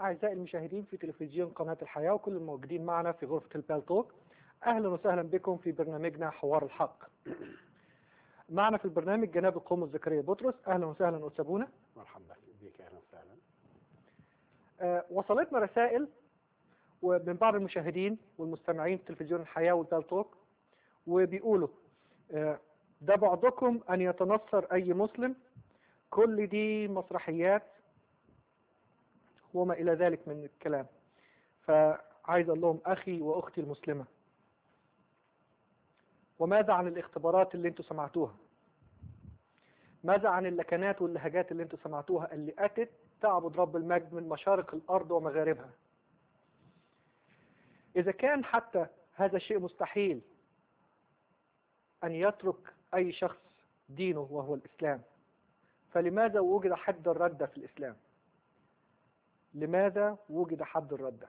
أعزائي المشاهدين في تلفزيون قناة الحياة وكل الموجودين معنا في غرفة البال توك أهلا وسهلا بكم في برنامجنا حوار الحق معنا في البرنامج جناب القومس زكريا بطرس أهلا وسهلا أستاذ مرحبا بك اهلا وسهلا آه، وصلتنا رسائل ومن بعض المشاهدين والمستمعين في تلفزيون الحياة والبال توك وبيقولوا آه، ده بعضكم أن يتنصر أي مسلم كل دي مسرحيات وما إلى ذلك من الكلام فعايز أقول لهم أخي وأختي المسلمة وماذا عن الاختبارات اللي انتوا سمعتوها ماذا عن اللكنات واللهجات اللي انتوا سمعتوها اللي أتت تعبد رب المجد من مشارق الأرض ومغاربها إذا كان حتى هذا الشيء مستحيل أن يترك أي شخص دينه وهو الإسلام فلماذا وجد حد الردة في الإسلام لماذا وجد حد الردة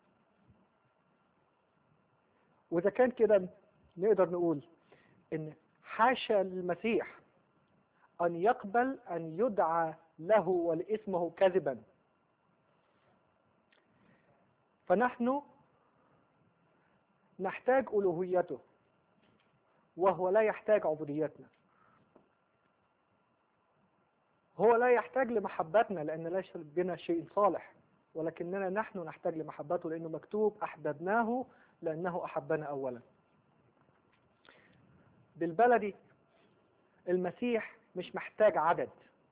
وإذا كان كده نقدر نقول إن حاشا للمسيح أن يقبل أن يدعى له ولاسمه كذبا فنحن نحتاج ألوهيته وهو لا يحتاج عبوديتنا هو لا يحتاج لمحبتنا لأن ليس بنا شيء صالح ولكننا نحن نحتاج لمحبته لأنه مكتوب أحببناه لأنه أحبنا أولا بالبلدي المسيح مش محتاج عدد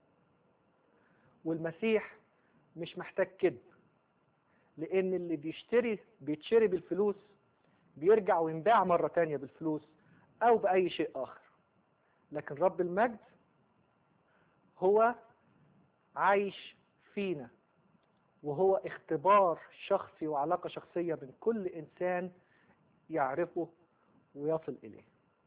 والمسيح مش محتاج كذب لأن اللي بيشتري بيتشري بالفلوس بيرجع وينباع مرة تانية بالفلوس أو بأي شيء آخر لكن رب المجد هو عايش فينا وهو اختبار شخصي وعلاقة شخصية من كل إنسان يعرفه ويصل إليه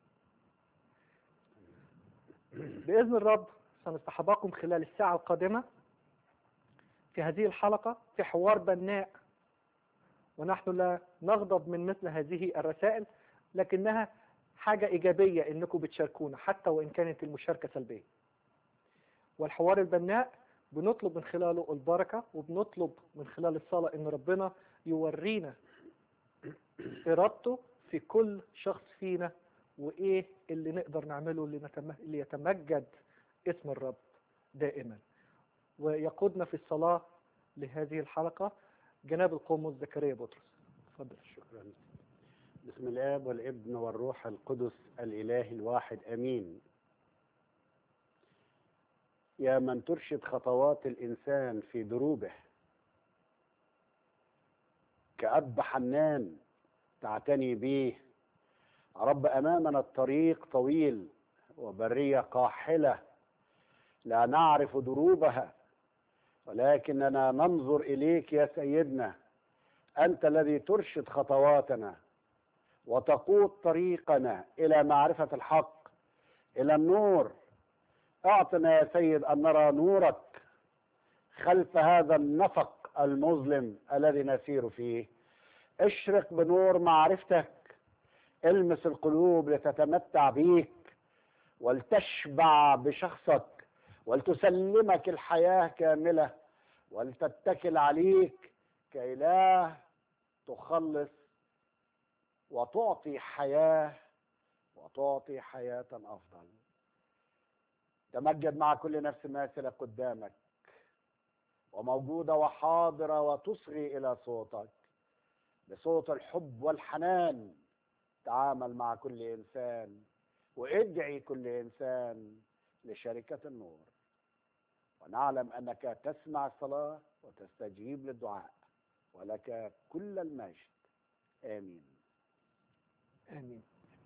بإذن الرب سنصطحبكم خلال الساعة القادمة في هذه الحلقة في حوار بناء ونحن لا نغضب من مثل هذه الرسائل لكنها حاجة إيجابية إنكم بتشاركونا حتى وإن كانت المشاركة سلبية والحوار البناء بنطلب من خلاله البركة وبنطلب من خلال الصلاة إن ربنا يورينا إرادته في كل شخص فينا وإيه اللي نقدر نعمله اللي, نتم... اللي يتمجد اسم الرب دائما ويقودنا في الصلاة لهذه الحلقة جناب القومس زكريا بطرس اتفضل شكرا بسم الاب والابن والروح القدس الاله الواحد امين يا من ترشد خطوات الانسان في دروبه كأب حنان تعتني به رب امامنا الطريق طويل وبريه قاحله لا نعرف دروبها ولكننا ننظر اليك يا سيدنا انت الذي ترشد خطواتنا وتقود طريقنا الى معرفه الحق الى النور اعطنا يا سيد ان نرى نورك خلف هذا النفق المظلم الذي نسير فيه اشرق بنور معرفتك المس القلوب لتتمتع بيك ولتشبع بشخصك ولتسلمك الحياه كامله ولتتكل عليك كاله تخلص وتعطي حياه وتعطي حياه افضل تمجد مع كل نفس ماثله قدامك وموجوده وحاضره وتصغي الى صوتك بصوت الحب والحنان تعامل مع كل انسان وادعي كل انسان لشركه النور ونعلم انك تسمع الصلاه وتستجيب للدعاء ولك كل المجد امين آمين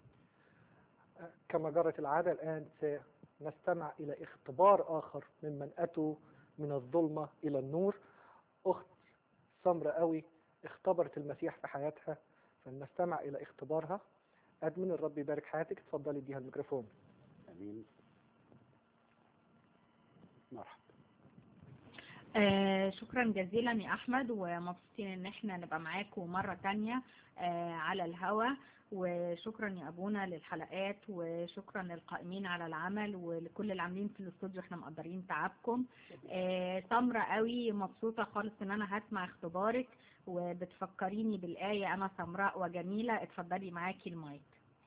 كما جرت العادة الآن سنستمع إلى اختبار آخر ممن أتوا من الظلمة إلى النور أخت سمرة قوي اختبرت المسيح في حياتها فلنستمع إلى اختبارها أدمن الرب يبارك حياتك اتفضلي اديها الميكروفون امين مرحبا آه آه، شكرا جزيلا يا احمد ومبسوطين ان احنا نبقى معاكم مرة تانية آه، على الهوا وشكرا يا ابونا للحلقات وشكرا للقائمين على العمل ولكل العاملين في الاستوديو احنا مقدرين تعبكم آه، سمرة قوي مبسوطة خالص ان انا هسمع اختبارك وبتفكريني بالآية انا سمراء وجميلة اتفضلي معاكي المايك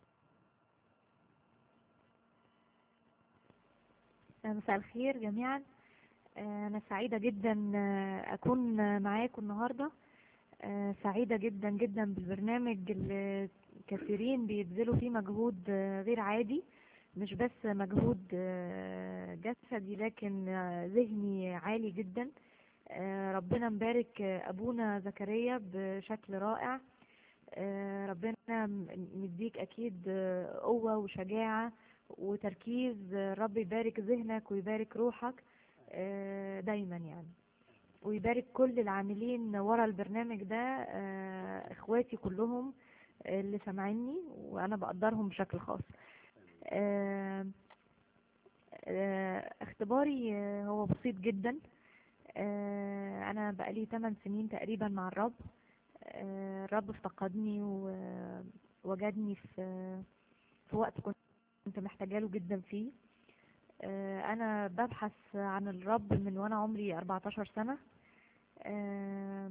مساء الخير جميعا آه، أنا سعيدة جدا آه، أكون معاكم النهاردة آه، سعيدة جدا جدا بالبرنامج اللي كثيرين بيبذلوا فيه مجهود آه، غير عادي مش بس مجهود آه، جسدي لكن آه، ذهني عالي جدا آه، ربنا مبارك آه، أبونا زكريا بشكل رائع آه، ربنا م- مديك أكيد آه، قوة وشجاعة وتركيز آه، رب يبارك ذهنك ويبارك روحك آه، دايما يعني ويبارك كل العاملين ورا البرنامج ده آه، اخواتي كلهم آه، اللي سامعيني وانا بقدرهم بشكل خاص آه، آه، اختباري آه، هو بسيط جدا آه، انا بقالي 8 سنين تقريبا مع الرب آه، الرب افتقدني ووجدني في في وقت كنت محتاجه له جدا فيه آه، انا ببحث عن الرب من وانا عمري 14 سنة آه،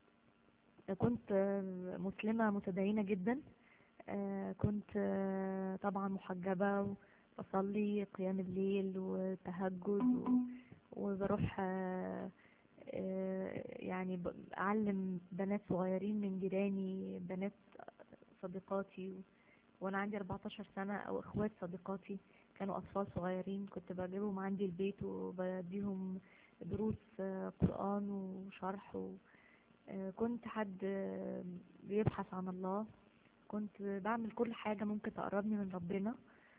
كنت آه، مسلمة متدينة جدا آه، كنت آه، طبعا محجبة وبصلي قيام الليل وتهجد و- وبروح آه، آه، يعني ب- أعلم بنات صغيرين من جيراني بنات صديقاتي و- وأنا عندي 14 سنة أو إخوات صديقاتي كانوا أطفال صغيرين كنت بجيبهم عندي البيت وبديهم دروس آه، قرآن وشرح و... آه، كنت حد آه، بيبحث عن الله كنت بعمل كل حاجة ممكن تقربني من ربنا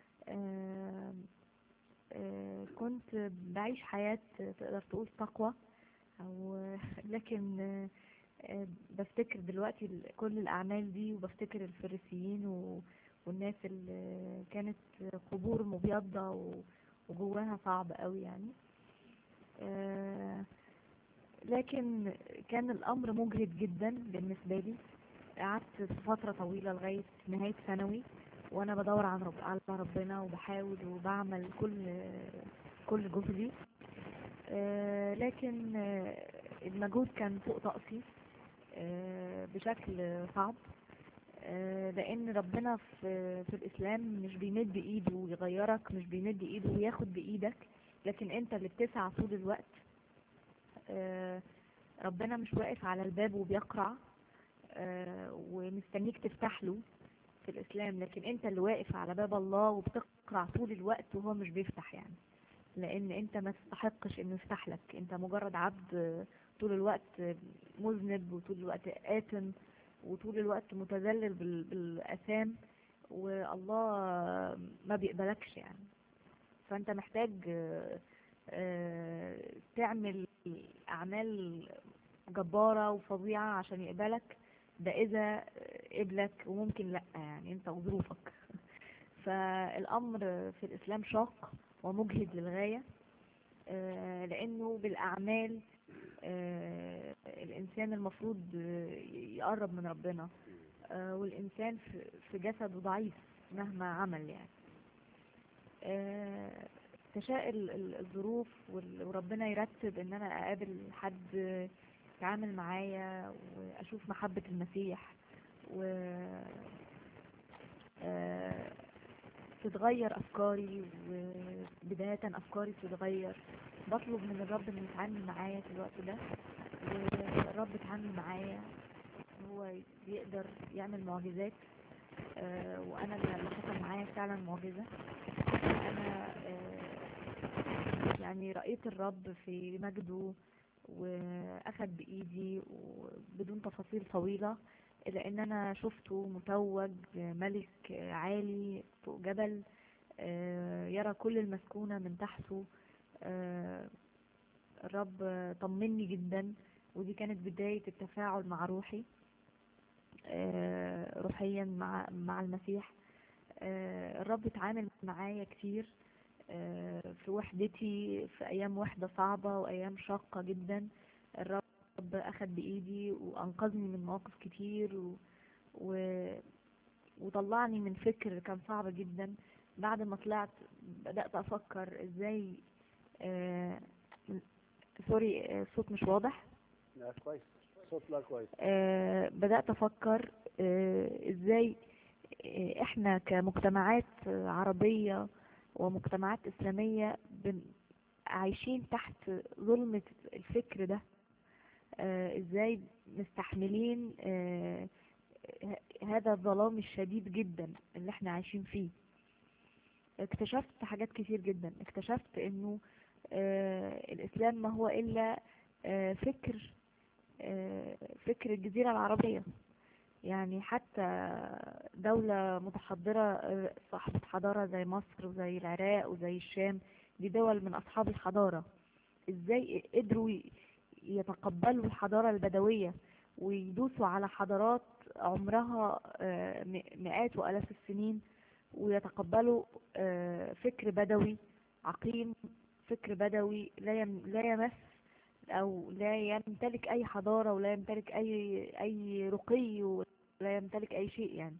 آه، آه، كنت بعيش حياة تقدر تقول تقوى أو لكن آه، آه، بفتكر دلوقتي ال- كل الأعمال دي وبفتكر الفريسيين و... والناس اللي كانت قبور مبيضة و- وجواها صعب قوي يعني آه، لكن كان الأمر مجهد جدا بالنسبة لي قعدت في فترة طويلة لغاية نهاية ثانوي وأنا بدور عن رب على ربنا وبحاول وبعمل كل كل جهدي آه، لكن آه، المجهود كان فوق طاقتي آه، بشكل صعب آه، لان ربنا في في الاسلام مش بيمد ايده ويغيرك مش بيمد ايده وياخد بايدك لكن انت اللي بتسعى طول الوقت آه، ربنا مش واقف على الباب وبيقرع آه، ومستنيك تفتح له في الاسلام لكن انت اللي واقف على باب الله وبتقرع طول الوقت وهو مش بيفتح يعني لان انت ما تستحقش انه يفتح لك انت مجرد عبد آه، طول الوقت مذنب وطول الوقت آثم وطول الوقت متذلل بال- بالآثام والله ما بيقبلكش يعني فأنت محتاج آه، آه، تعمل أعمال جبارة وفظيعة عشان يقبلك ده إذا قبلك وممكن لأ يعني أنت وظروفك فالأمر في الإسلام شاق ومجهد للغاية آه، لأنه بالأعمال آه، الإنسان المفروض آه، يقرب من ربنا آه، والإنسان في- في جسده ضعيف مهما عمل يعني آه، تشاء ال- ال- الظروف وال- وربنا يرتب ان انا اقابل حد يتعامل معايا واشوف محبة المسيح و آه، تتغير افكاري وبداية افكاري تتغير بطلب من الرب انه يتعامل معايا في الوقت ده والرب اتعامل معايا هو يقدر يعمل معجزات آه، وانا اللي اللي حصل معايا فعلا معجزة انا آه، يعني رأيت الرب في مجده واخد بايدي وبدون تفاصيل طويلة الا ان انا شفته متوج ملك عالي فوق جبل آه، يرى كل المسكونة من تحته آه، الرب طمني جدا ودي كانت بداية التفاعل مع روحي آه، روحيا مع مع المسيح آه، الرب اتعامل معايا كتير آه، في وحدتي في ايام وحدة صعبة وايام شاقة جدا الرب أخد بإيدي وأنقذني من مواقف كتير و... و... وطلعني من فكر كان صعب جدا بعد ما طلعت بدأت أفكر إزاي آه... سوري آه، الصوت مش واضح لا كويس صوت لا كويس آه، بدأت أفكر آه، إزاي آه، إحنا كمجتمعات آه، عربية ومجتمعات إسلامية بن- عايشين تحت ظلمة الفكر ده آه، إزاي مستحملين آه، ه- هذا الظلام الشديد جدا اللي إحنا عايشين فيه اكتشفت حاجات كتير جدا اكتشفت إنه آه، الإسلام ما هو إلا آه، فكر آه، فكر الجزيرة العربية يعني حتى دولة متحضرة آه، صاحبة حضارة زي مصر وزي العراق وزي الشام دي دول من أصحاب الحضارة إزاي قدروا ي- يتقبلوا الحضارة البدوية ويدوسوا على حضارات عمرها آه، م- مئات وآلاف السنين ويتقبلوا آه، فكر بدوي عقيم فكر بدوي لا يم- لا يمس او لا يمتلك اي حضارة ولا يمتلك اي اي رقي ولا يمتلك اي شيء يعني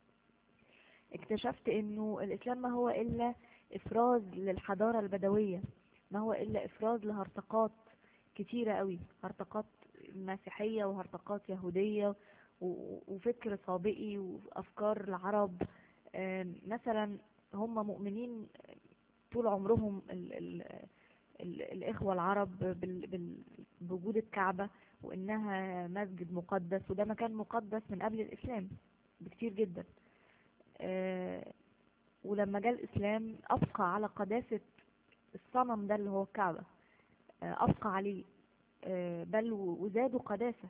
اكتشفت انه الاسلام ما هو الا افراز للحضارة البدوية ما هو الا افراز لهرطقات كتيرة قوي هرطقات مسيحية وهرطقات يهودية و- وفكر سابقي وافكار العرب آم، مثلا هم مؤمنين طول عمرهم ال ال ال الإخوة العرب بال بال بوجود الكعبة وإنها مسجد مقدس وده مكان مقدس من قبل الإسلام بكتير جدا آه، ولما جاء الإسلام أبقى على قداسة الصنم ده اللي هو الكعبة آه، أبقى عليه آه، بل و- وزادوا قداسة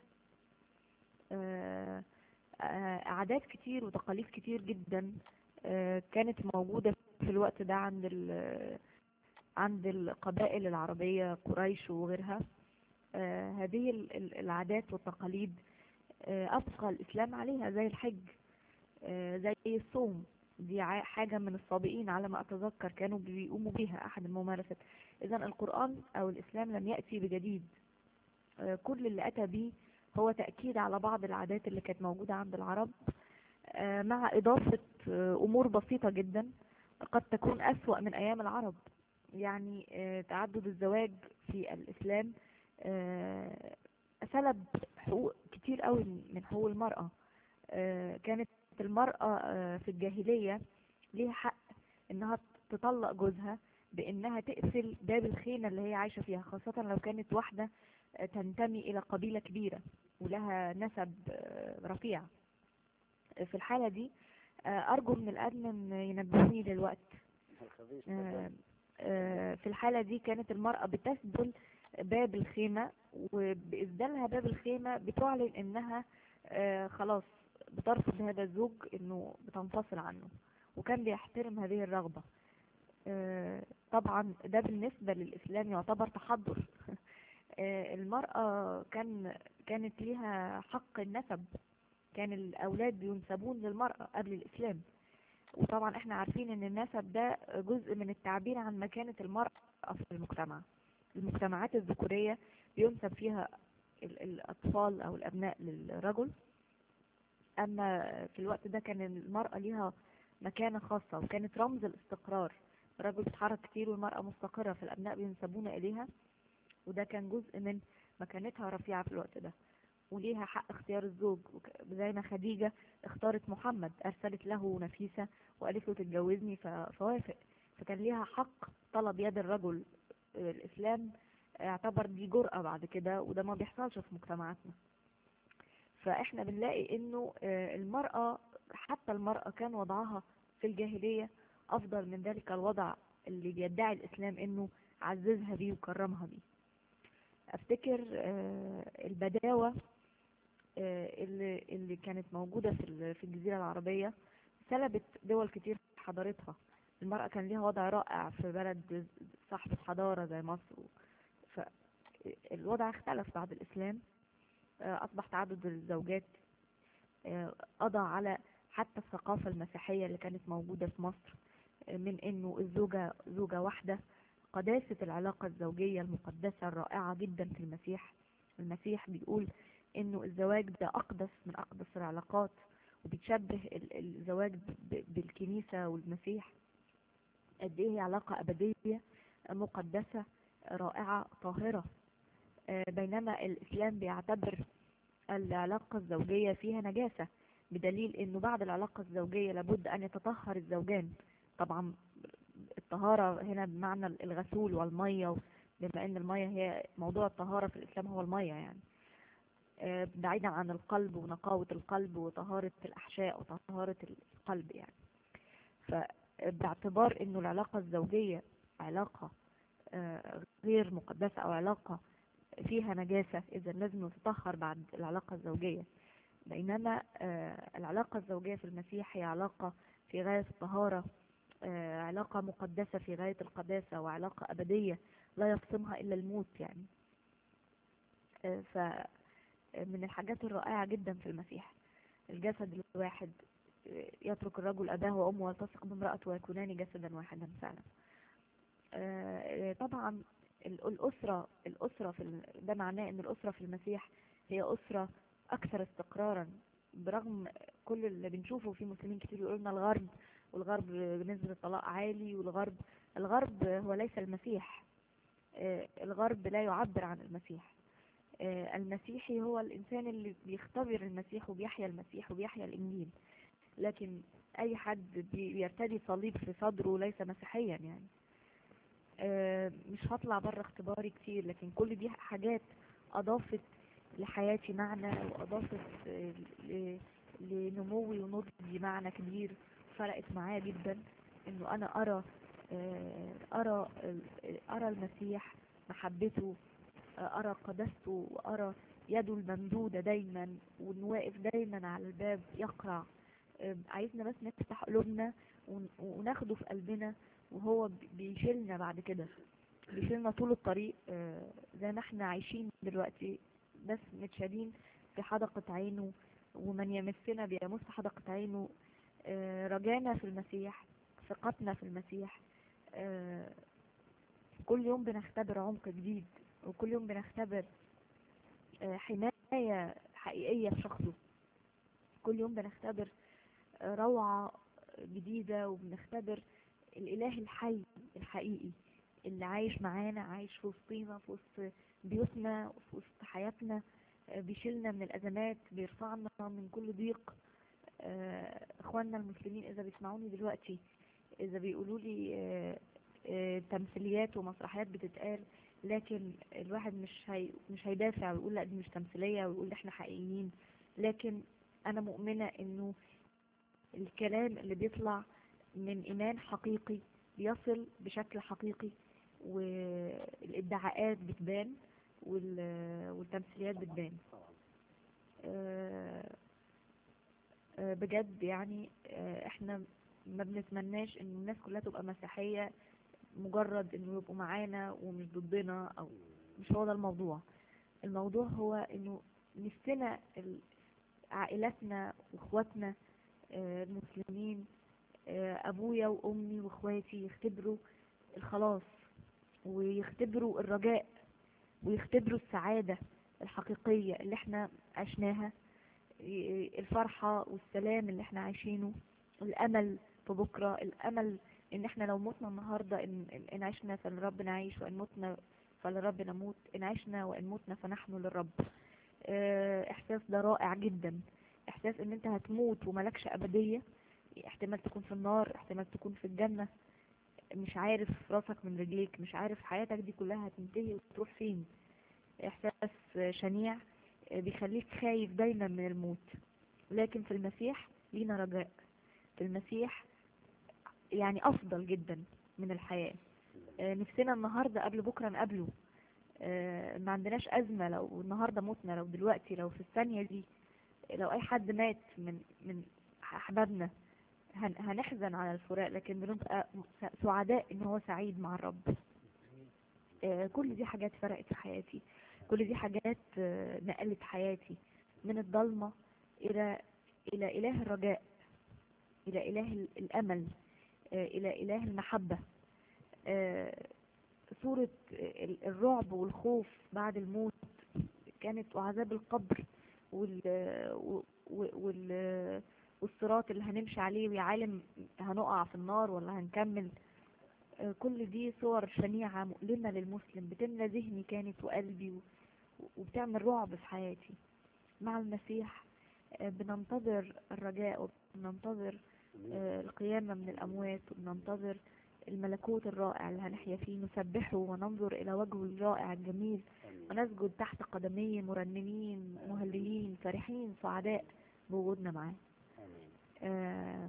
آه، آه، عادات كتير وتقاليد كتير جدا آه، كانت موجودة في الوقت ده عند ال- عند القبائل العربية قريش وغيرها آه، هذه ال- ال- العادات والتقاليد آه، أبقى الإسلام عليها زي الحج آه، زي الصوم دي ع- حاجة من السابقين على ما أتذكر كانوا بيقوموا بيها أحد الممارسات إذا القرآن أو الإسلام لم يأتي بجديد آه، كل اللي أتى به هو تأكيد على بعض العادات اللي كانت موجودة عند العرب آه، مع إضافة آه، أمور بسيطة جدا قد تكون أسوأ من أيام العرب يعني آه، تعدد الزواج في الإسلام آه، سلب حقوق كتير قوي من حقوق المرأة آه، كانت المرأة آه، في الجاهلية ليها حق إنها تطلق جوزها بإنها تقفل باب الخيمة اللي هي عايشة فيها خاصة لو كانت واحدة آه، تنتمي إلى قبيلة كبيرة ولها نسب آه، رفيع في الحالة دي آه، أرجو من الأدمن ينبهني للوقت الخبيث آه، آه، في الحالة دي كانت المرأة بتسدل باب الخيمة وبإسدالها باب الخيمة بتعلن إنها آه، خلاص بترفض هذا الزوج إنه بتنفصل عنه وكان بيحترم هذه الرغبة آه، طبعا ده بالنسبة للإسلام يعتبر تحضر آه، المرأة كان كانت ليها حق النسب كان الأولاد ينسبون للمرأة قبل الإسلام وطبعا احنا عارفين ان النسب ده جزء من التعبير عن مكانة المرأة في المجتمع المجتمعات الذكورية بينسب فيها ال- الأطفال أو الأبناء للرجل أما في الوقت ده كان المرأة ليها مكانة خاصة وكانت رمز الاستقرار الرجل بيتحرك كتير والمرأة مستقرة فالأبناء بينسبون إليها وده كان جزء من مكانتها رفيعة في الوقت ده وليها حق اختيار الزوج وك- زي ما خديجة اختارت محمد أرسلت له نفيسة وقالت له تتجوزني ف- فوافق فكان ليها حق طلب يد الرجل آه، الإسلام اعتبر دي جرأة بعد كده وده ما بيحصلش في مجتمعاتنا فاحنا بنلاقي انه آه، المرأة حتى المرأة كان وضعها في الجاهلية افضل من ذلك الوضع اللي بيدعي الاسلام انه عززها بيه وكرمها بيه افتكر آه، البداوة آه، اللي اللي كانت موجودة في ال- في الجزيرة العربية سلبت دول كتير حضارتها المرأة كان ليها وضع رائع في بلد صاحبة حضارة زي مصر فالوضع اختلف بعد الإسلام آه، أصبح تعدد الزوجات آه، قضى على حتى الثقافة المسيحية اللي كانت موجودة في مصر آه، من إنه الزوجة زوجة واحدة قداسة العلاقة الزوجية المقدسة الرائعة جدا في المسيح المسيح بيقول انه الزواج ده اقدس من اقدس العلاقات وبتشبه ال- الزواج ب- بالكنيسة والمسيح قد ايه هي علاقة ابدية مقدسة رائعة طاهرة آه، بينما الاسلام بيعتبر العلاقة الزوجية فيها نجاسة بدليل انه بعد العلاقة الزوجية لابد ان يتطهر الزوجان طبعا الطهارة هنا بمعنى الغسول والمية بما ان المية هي موضوع الطهارة في الاسلام هو المية يعني آه، بعيدا عن القلب ونقاوة القلب وطهارة الأحشاء وطهارة القلب يعني فباعتبار انه العلاقة الزوجية علاقة آه، غير مقدسة او علاقة فيها نجاسة اذا لازم نتطهر بعد العلاقة الزوجية بينما آه، العلاقة الزوجية في المسيح هي علاقة في غاية الطهارة آه، علاقة مقدسة في غاية القداسة وعلاقة أبدية لا يفصمها إلا الموت يعني آه، ف من الحاجات الرائعة جدا في المسيح الجسد الواحد آه، يترك الرجل أباه وأمه ويلتصق بامرأته ويكونان جسدا واحدا فعلا آه، طبعا ال- الأسرة الأسرة في ال- ده معناه أن الأسرة في المسيح هي أسرة أكثر استقرارا برغم كل اللي بنشوفه في مسلمين كتير يقولوا لنا الغرب والغرب نسبة الطلاق عالي والغرب الغرب هو ليس المسيح آه، الغرب لا يعبر عن المسيح آه، المسيحي هو الإنسان اللي بيختبر المسيح وبيحيا المسيح وبيحيا الإنجيل لكن أي حد بي- بيرتدي صليب في صدره ليس مسيحيا يعني آه، مش هطلع بره اختباري كتير لكن كل دي حاجات أضافت لحياتي معنى وأضافت آه، ل- لنموي ونضجي معنى كبير فرقت معايا جدا إنه أنا أرى آه، أرى ال- أرى المسيح محبته آه، أرى قدسته وأرى يده الممدودة دايما وإنه واقف دايما على الباب يقرع آه، عايزنا بس نفتح قلوبنا ون- وناخده في قلبنا وهو بي- بيشيلنا بعد كده بيشيلنا طول الطريق آه، زي ما احنا عايشين دلوقتي بس متشالين في حدقة عينه ومن يمسنا بيمس حدقة عينه آه، رجانا في المسيح ثقتنا في المسيح آه، كل يوم بنختبر عمق جديد وكل يوم بنختبر آه، حماية حقيقية في شخصه كل يوم بنختبر آه، روعة جديدة وبنختبر الإله الحي الحقيقي اللي عايش معانا عايش في وسطينا في وسط بيوتنا في وسط حياتنا آه، بيشيلنا من الأزمات بيرفعنا من كل ضيق آه، إخواننا المسلمين إذا بيسمعوني دلوقتي إذا بيقولوا لي آه، آه، تمثيليات ومسرحيات بتتقال لكن الواحد مش هي مش هيدافع ويقول لا دي مش تمثيلية ويقول احنا حقيقيين لكن أنا مؤمنة إنه الكلام اللي بيطلع من إيمان حقيقي بيصل بشكل حقيقي والادعاءات بتبان وال- والتمثيليات بتبان آه، آه، بجد يعني آه، احنا ما بنتمناش ان الناس كلها تبقى مسيحية مجرد انه يبقوا معانا ومش ضدنا او مش هو ده الموضوع الموضوع هو انه نفسنا ال- عائلاتنا واخواتنا آه، المسلمين آه، ابويا وامي واخواتي يختبروا الخلاص ويختبروا الرجاء ويختبروا السعادة الحقيقية اللي احنا عشناها ي- الفرحة والسلام اللي احنا عايشينه الامل في بكرة الامل ان احنا لو متنا النهاردة ان, إن- إن عشنا فلرب نعيش وان متنا فلرب نموت ان عشنا وان متنا فنحن للرب آه، احساس ده رائع جدا احساس ان انت هتموت وملكش ابدية احتمال تكون في النار احتمال تكون في الجنة مش عارف راسك من رجليك مش عارف حياتك دي كلها هتنتهي وتروح فين احساس شنيع بيخليك خايف دايما من الموت لكن في المسيح لينا رجاء في المسيح يعني افضل جدا من الحياة آه، نفسنا النهاردة قبل بكرة نقابله آه، ما عندناش أزمة لو النهاردة متنا لو دلوقتي لو في الثانية دي لو أي حد مات من من أحبابنا هن- هنحزن على الفراق لكن بنبقى س- سعداء ان هو سعيد مع الرب آه، كل دي حاجات فرقت في حياتي كل دي حاجات آه، نقلت حياتي من الضلمة الى الى اله الرجاء الى اله ال- الامل آه، الى اله المحبة آه، صورة ال- الرعب والخوف بعد الموت كانت وعذاب القبر وال و- و- وال والصراط اللي هنمشي عليه ويا عالم هنقع في النار ولا هنكمل آه، كل دي صور شنيعة مؤلمة للمسلم بتملى ذهني كانت وقلبي و- وبتعمل رعب في حياتي مع المسيح آه، بننتظر الرجاء وبننتظر آه، القيامة من الأموات وبننتظر الملكوت الرائع اللي هنحيا فيه نسبحه وننظر إلى وجهه الرائع الجميل آمين. ونسجد تحت قدميه مرنمين مهللين فرحين سعداء بوجودنا معاه آمين. آه،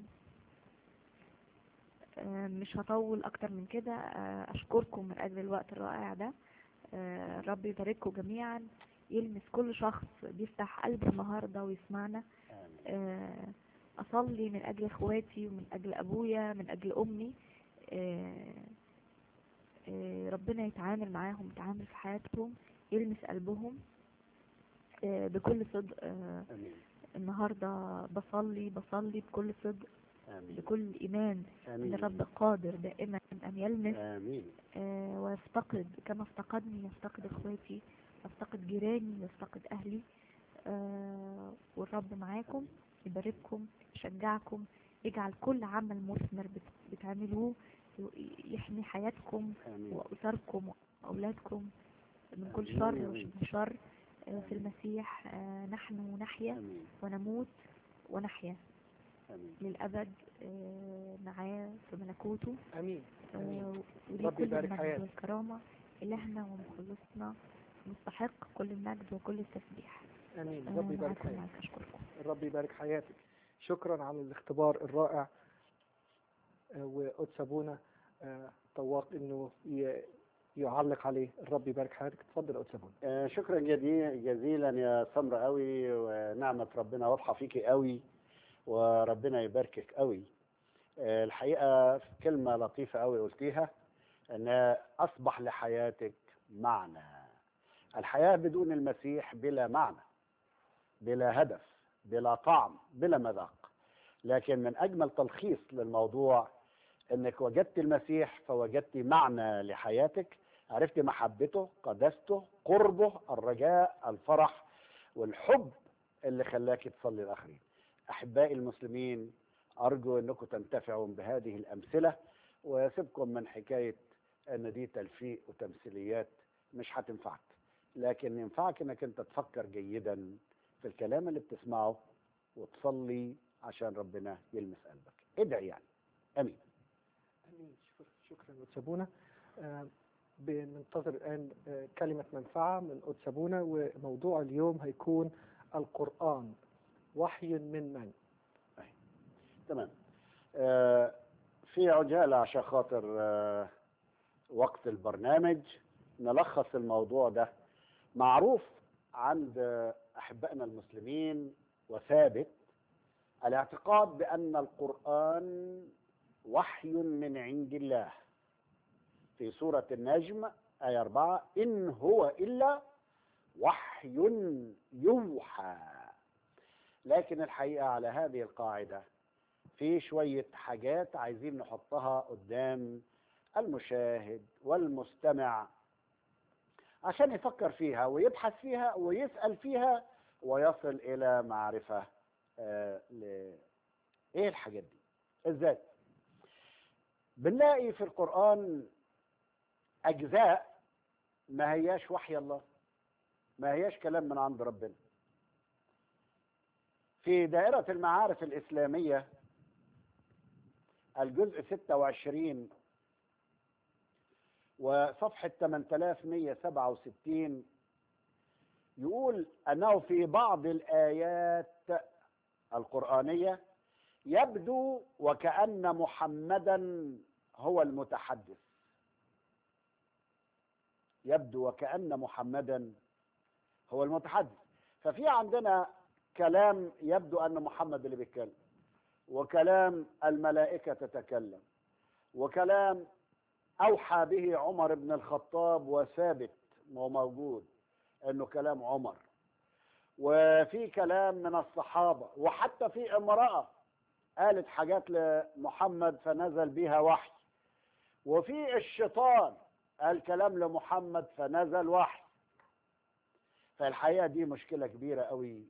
آه، مش هطول أكتر من كده آه، أشكركم من أجل الوقت الرائع ده آه، رب يبارككم جميعا يلمس كل شخص بيفتح قلبه النهاردة ويسمعنا آمين. آه، أصلي من أجل إخواتي ومن أجل أبويا من أجل أمي آه، آه، ربنا يتعامل معاهم يتعامل في حياتهم يلمس قلبهم آه، بكل صدق آه، آمين. النهاردة بصلي بصلي بكل صدق آمين. بكل إيمان إن آمين. الرب قادر دائما أن يلمس آمين. آه، ويفتقد كما افتقدني يفتقد اخواتي يفتقد جيراني يفتقد اهلي آه، والرب معاكم يبارككم يشجعكم يجعل كل عمل مثمر بت- بتعملوه ي- يحمي حياتكم آمين. واسركم واولادكم من كل آمين. شر آمين. وشبه شر آه، في المسيح آه، نحن نحيا آمين. ونموت ونحيا آمين. للأبد آه، معاه في ملكوته امين آمين. آه، وليه رب كل يبارك المجد حياتك. والكرامة إلهنا ومخلصنا مستحق كل المجد وكل التسبيح امين آه، رب يبارك معاكم حياتك معاك أشكركم الرب يبارك حياتك شكرا على الاختبار الرائع آه، وقدس ابونا آه، طواق انه ي- يعلق عليه الرب يبارك حياتك اتفضل يا قدس ابونا آه، شكرا جدي- جزيلا يا سمرة قوي ونعمة ربنا واضحة فيكي قوي وربنا يباركك قوي آه، الحقيقة في كلمة لطيفة قوي قلتيها ان اصبح لحياتك معنى الحياة بدون المسيح بلا معنى بلا هدف بلا طعم بلا مذاق لكن من اجمل تلخيص للموضوع انك وجدت المسيح فوجدت معنى لحياتك عرفت محبته قدسته قربه الرجاء الفرح والحب اللي خلاك تصلي الاخرين احبائي المسلمين ارجو انكم تنتفعوا بهذه الامثله وسيبكم من حكايه ان دي تلفيق وتمثيليات مش هتنفعك لكن ينفعك انك انت تفكر جيدا في الكلام اللي بتسمعه وتصلي عشان ربنا يلمس قلبك ادعي يعني امين امين شكرا شكرا قدس ابونا آه، بننتظر الان آه، كلمه منفعه من قدس ابونا وموضوع اليوم هيكون القران وحي من من تمام آه، في عجاله عشان خاطر آه، وقت البرنامج نلخص الموضوع ده معروف عند احبائنا المسلمين وثابت الاعتقاد بان القران وحي من عند الله في سوره النجم ايه 4 ان هو الا وحي يوحى لكن الحقيقه على هذه القاعده في شويه حاجات عايزين نحطها قدام المشاهد والمستمع عشان يفكر فيها ويبحث فيها ويسأل فيها ويصل إلى معرفة آه ل... إيه الحاجات دي إزاي بنلاقي في القرآن أجزاء ما هياش وحي الله ما هياش كلام من عند ربنا في دائرة المعارف الإسلامية الجزء 26 وصفحة 8167 يقول أنه في بعض الآيات القرآنية يبدو وكأن محمدا هو المتحدث يبدو وكأن محمدا هو المتحدث ففي عندنا كلام يبدو أن محمد اللي بيتكلم وكلام الملائكة تتكلم وكلام أوحى به عمر بن الخطاب وثابت وموجود أنه كلام عمر وفي كلام من الصحابة وحتى في امرأة قالت حاجات لمحمد فنزل بها وحي وفي الشيطان قال كلام لمحمد فنزل وحي فالحقيقه دي مشكله كبيره قوي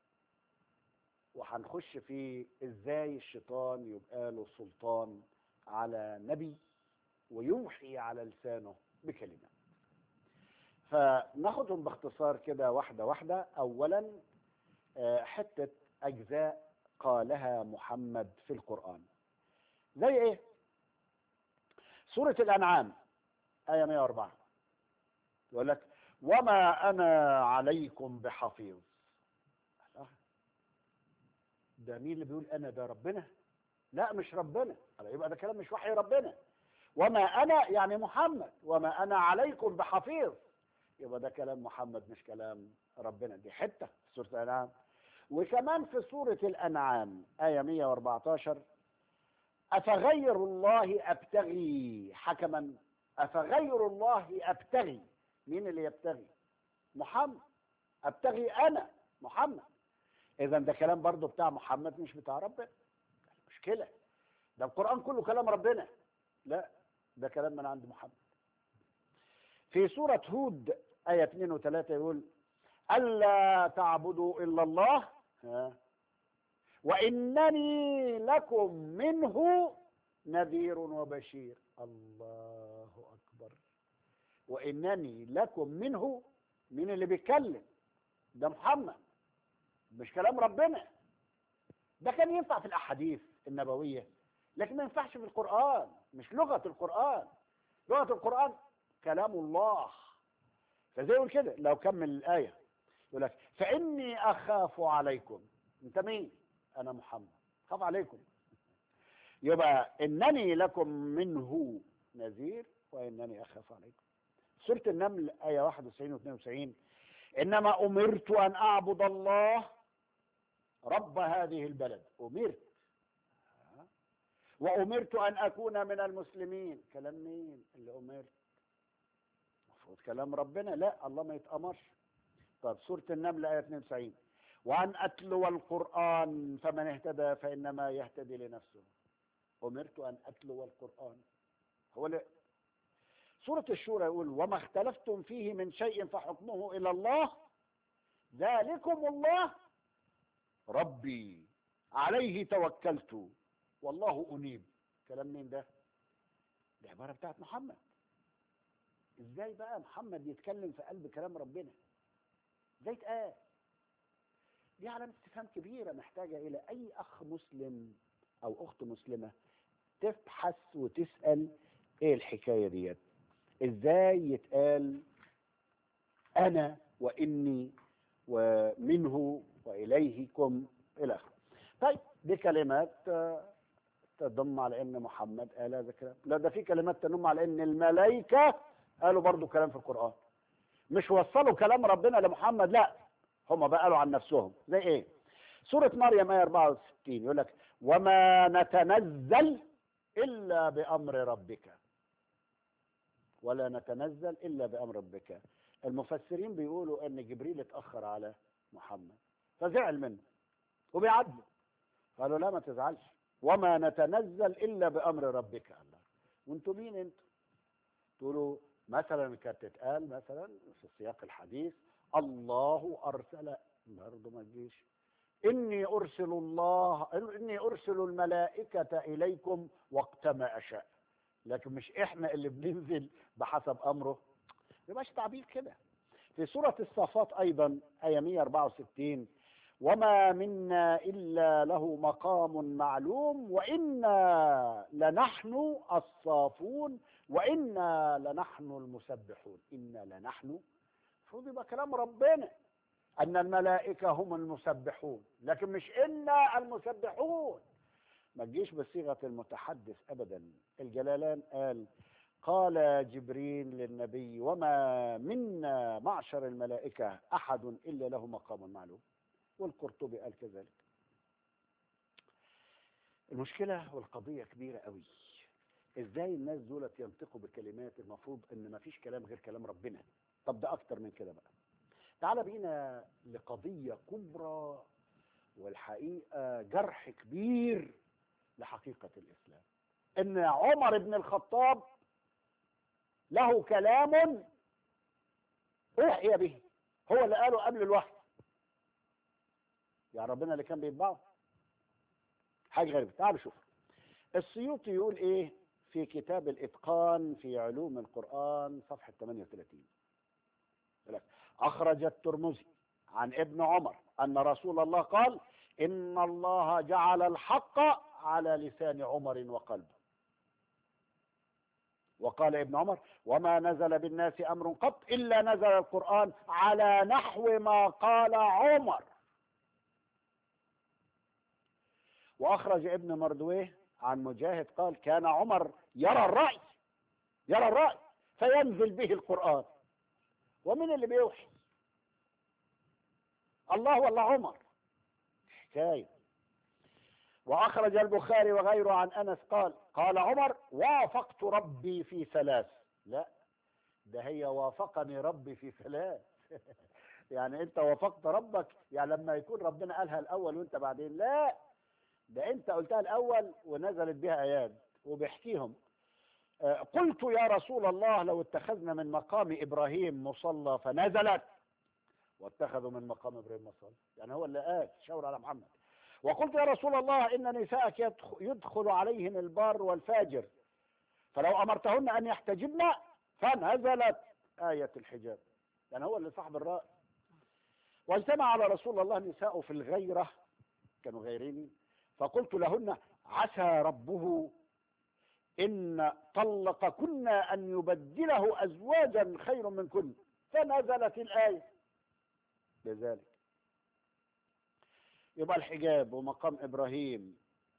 وهنخش في ازاي الشيطان يبقى له سلطان على نبي ويوحي على لسانه بكلمات فناخدهم باختصار كده واحده واحده اولا آه، حته اجزاء قالها محمد في القران زي ايه سوره الانعام ايه 104 يقول لك وما انا عليكم بحفيظ الله. ده مين اللي بيقول انا ده ربنا لا مش ربنا الله، يبقى ده كلام مش وحي ربنا وما انا يعني محمد وما انا عليكم بحفيظ يبقى ده كلام محمد مش كلام ربنا دي حته في سوره الانعام وكمان في سوره الانعام ايه 114 افغير الله ابتغي حكما افغير الله ابتغي مين اللي يبتغي محمد ابتغي انا محمد اذا ده كلام برضو بتاع محمد مش بتاع ربنا مشكله ده القران كله كلام ربنا لا ده كلام من عند محمد في سورة هود آية 2 و3 يقول ألا تعبدوا إلا الله ها وإنني لكم منه نذير وبشير الله أكبر وإنني لكم منه مين اللي بيتكلم ده محمد مش كلام ربنا ده كان ينفع في الأحاديث النبوية لكن ما ينفعش في القرآن مش لغة القرآن لغة القرآن كلام الله فزي يقول كده لو كمل الآية يقول لك فإني أخاف عليكم أنت مين؟ أنا محمد خاف عليكم يبقى إنني لكم منه نذير وإنني أخاف عليكم سورة النمل آية 91 و 92 إنما أمرت أن أعبد الله رب هذه البلد أمرت وأمرت أن أكون من المسلمين كلام مين اللي أمرت المفروض كلام ربنا لا الله ما يتأمرش طب سورة النمل آية 92 وأن أتلو القرآن فمن اهتدى فإنما يهتدي لنفسه أمرت أن أتلو القرآن هو لا سورة الشورى يقول وما اختلفتم فيه من شيء فحكمه إلى الله ذلكم الله ربي عليه توكلت والله أنيب كلام مين ده؟ دي عبارة بتاعت محمد ازاي بقى محمد يتكلم في قلب كلام ربنا ازاي اتقال دي علامة استفهام كبيرة محتاجة إلى أي أخ مسلم أو أخت مسلمة تبحث وتسأل إيه الحكاية ديت إزاي يتقال أنا وإني ومنه وإليهكم إلى آخره طيب دي كلمات آه، تضم على ان محمد قال هذا الكلام لا ده في كلمات تنم على ان الملائكه قالوا برضو كلام في القران مش وصلوا كلام ربنا لمحمد لا هم بقى قالوا عن نفسهم زي ايه سوره مريم ايه 64 يقول لك وما نتنزل الا بامر ربك ولا نتنزل الا بامر ربك المفسرين بيقولوا ان جبريل اتاخر على محمد فزعل منه وبيعاتبه قالوا لا ما تزعلش وما نتنزل الا بامر ربك الله وانتم مين انتم تقولوا مثلا كانت تتقال مثلا في سياق الحديث الله ارسل برضه ما تجيش اني ارسل الله اني ارسل الملائكه اليكم وقت ما اشاء لكن مش احنا اللي بننزل بحسب امره يبقاش تعبير كده في سوره الصافات ايضا ايه 164 وما منا إلا له مقام معلوم وإنا لنحن الصافون وإنا لنحن المسبحون إنا لنحن المفروض يبقى كلام ربنا أن الملائكة هم المسبحون لكن مش إنا المسبحون ما تجيش بصيغة المتحدث أبدا الجلالان قال قال جبريل للنبي وما منا معشر الملائكة أحد إلا له مقام معلوم والقرطبي قال كذلك المشكلة والقضية كبيرة قوي ازاي الناس دولت ينطقوا بكلمات المفروض ان ما فيش كلام غير كلام ربنا طب ده اكتر من كده بقى تعال بينا لقضية كبرى والحقيقة جرح كبير لحقيقة الإسلام إن عمر بن الخطاب له كلام أوحي به هو اللي قاله قبل الوحي يعني ربنا اللي كان بيتبعه حاجة غريبة تعالوا شوف السيوطي يقول ايه في كتاب الاتقان في علوم القرآن صفحة 38 يقول لك اخرج الترمذي عن ابن عمر ان رسول الله قال ان الله جعل الحق على لسان عمر وقلبه وقال ابن عمر وما نزل بالناس امر قط الا نزل القران على نحو ما قال عمر واخرج ابن مردويه عن مجاهد قال كان عمر يرى الراي يرى الراي فينزل به القران ومن اللي بيوحي الله ولا عمر حكايه واخرج البخاري وغيره عن انس قال قال عمر وافقت ربي في ثلاث لا ده هي وافقني ربي في ثلاث يعني انت وافقت ربك يعني لما يكون ربنا قالها الاول وانت بعدين لا ده انت قلتها الاول ونزلت بها ايات وبيحكيهم آه، قلت يا رسول الله لو اتخذنا من مقام ابراهيم مصلى فنزلت واتخذوا من مقام ابراهيم مصلى يعني هو اللي قال شاور على محمد وقلت يا رسول الله ان نساءك يدخ- يدخل عليهم البار والفاجر فلو امرتهن ان يحتجبن فنزلت آية الحجاب يعني هو اللي صاحب الرأي واجتمع على رسول الله نساء في الغيرة كانوا غيرين فقلت لهن عسى ربه إن طلقكن أن يبدله أزواجا خير منكن فنزلت الآية بذلك يبقى الحجاب ومقام إبراهيم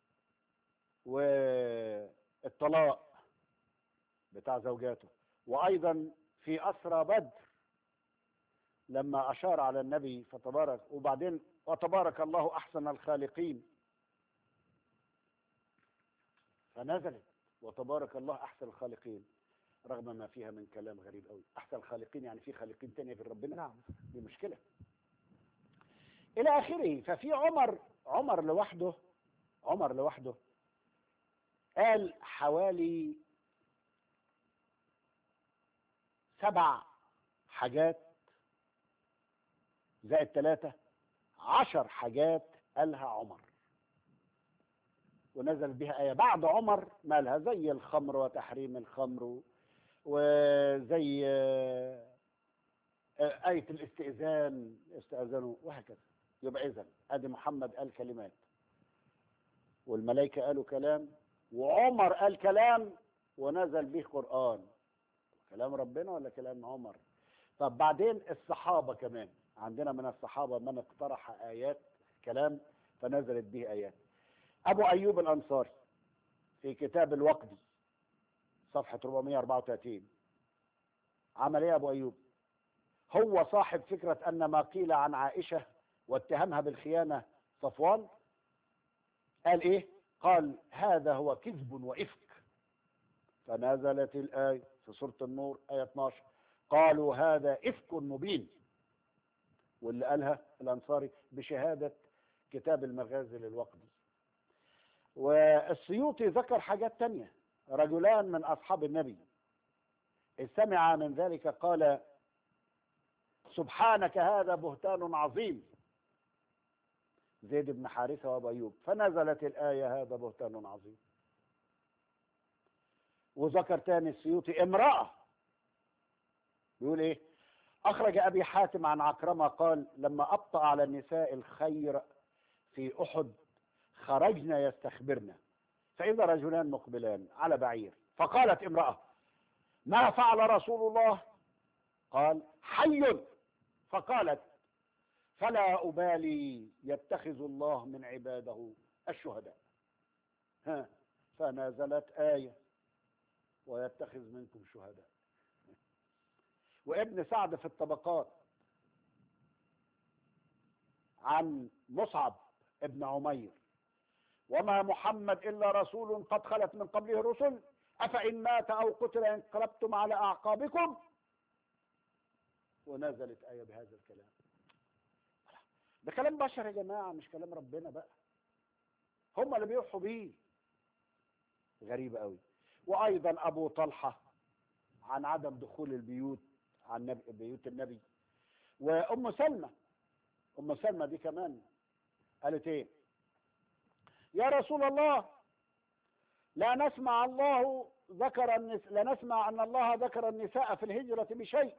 والطلاق بتاع زوجاته وأيضا في أسرى بدر لما أشار على النبي فتبارك وبعدين وتبارك الله أحسن الخالقين فنزلت وتبارك الله أحسن الخالقين رغم ما فيها من كلام غريب قوي أحسن الخالقين يعني في خالقين تانية في ربنا نعم دي مشكلة إلى آخره ففي عمر عمر لوحده عمر لوحده قال حوالي سبع حاجات زائد ثلاثة عشر حاجات قالها عمر ونزل بها آية بعد عمر مالها زي الخمر وتحريم الخمر وزي آه، آه، آية الاستئذان استأذنوا وهكذا يبقى إذا أدي محمد قال كلمات والملائكة قالوا كلام وعمر قال كلام ونزل به قرآن كلام ربنا ولا كلام عمر طب بعدين الصحابة كمان عندنا من الصحابة من اقترح آيات كلام فنزلت به آيات أبو أيوب الأنصاري في كتاب الوقدي صفحة 434 عمل إيه أبو أيوب هو صاحب فكرة أن ما قيل عن عائشة واتهمها بالخيانة صفوان قال إيه قال هذا هو كذب وإفك فنزلت الآية في سورة النور آية 12 قالوا هذا إفك مبين واللي قالها الأنصاري بشهادة كتاب المغازي للوقدي والسيوطي ذكر حاجات تانية رجلان من أصحاب النبي إذ سمع من ذلك قال سبحانك هذا بهتان عظيم زيد بن حارثة وأبو أيوب فنزلت الآية هذا بهتان عظيم وذكر تاني السيوطي امرأة بيقول ايه اخرج ابي حاتم عن عكرمة قال لما ابطأ على النساء الخير في احد خرجنا يستخبرنا فاذا رجلان مقبلان على بعير فقالت امرأة ما فعل رسول الله قال حي فقالت فلا أبالي يتخذ الله من عباده الشهداء ها فنزلت آية ويتخذ منكم شهداء وابن سعد في الطبقات عن مصعب ابن عمير وما محمد إلا رسول قد خلت من قبله الرسل أفإن مات أو قتل انقلبتم على أعقابكم ونزلت آية بهذا الكلام ده كلام بشر يا جماعة مش كلام ربنا بقى هم اللي بيوحوا بيه غريب قوي وأيضا أبو طلحة عن عدم دخول البيوت عن نبي بيوت النبي وام سلمى ام سلمى دي كمان قالت ايه يا رسول الله لا نسمع الله ذكر النس... لا نسمع ان الله ذكر النساء في الهجرة بشيء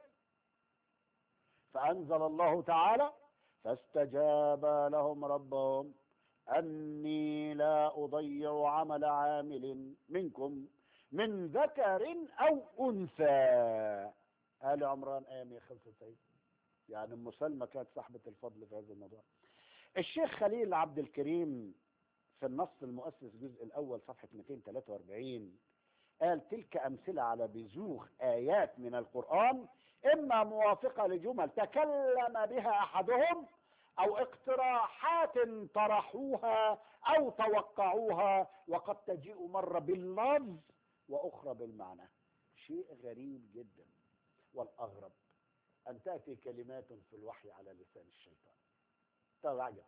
فانزل الله تعالى فاستجاب لهم ربهم اني لا اضيع عمل عامل منكم من ذكر او انثى ال عمران ايه 195 يعني ام سلمى كانت صاحبة الفضل في هذا الموضوع الشيخ خليل عبد الكريم في النص المؤسس الجزء الأول صفحة 243 قال تلك أمثلة على بزوغ آيات من القرآن إما موافقة لجمل تكلم بها أحدهم أو اقتراحات طرحوها أو توقعوها وقد تجيء مرة باللفظ وأخرى بالمعنى شيء غريب جدا والأغرب أن تأتي كلمات في الوحي على لسان الشيطان ترى عجب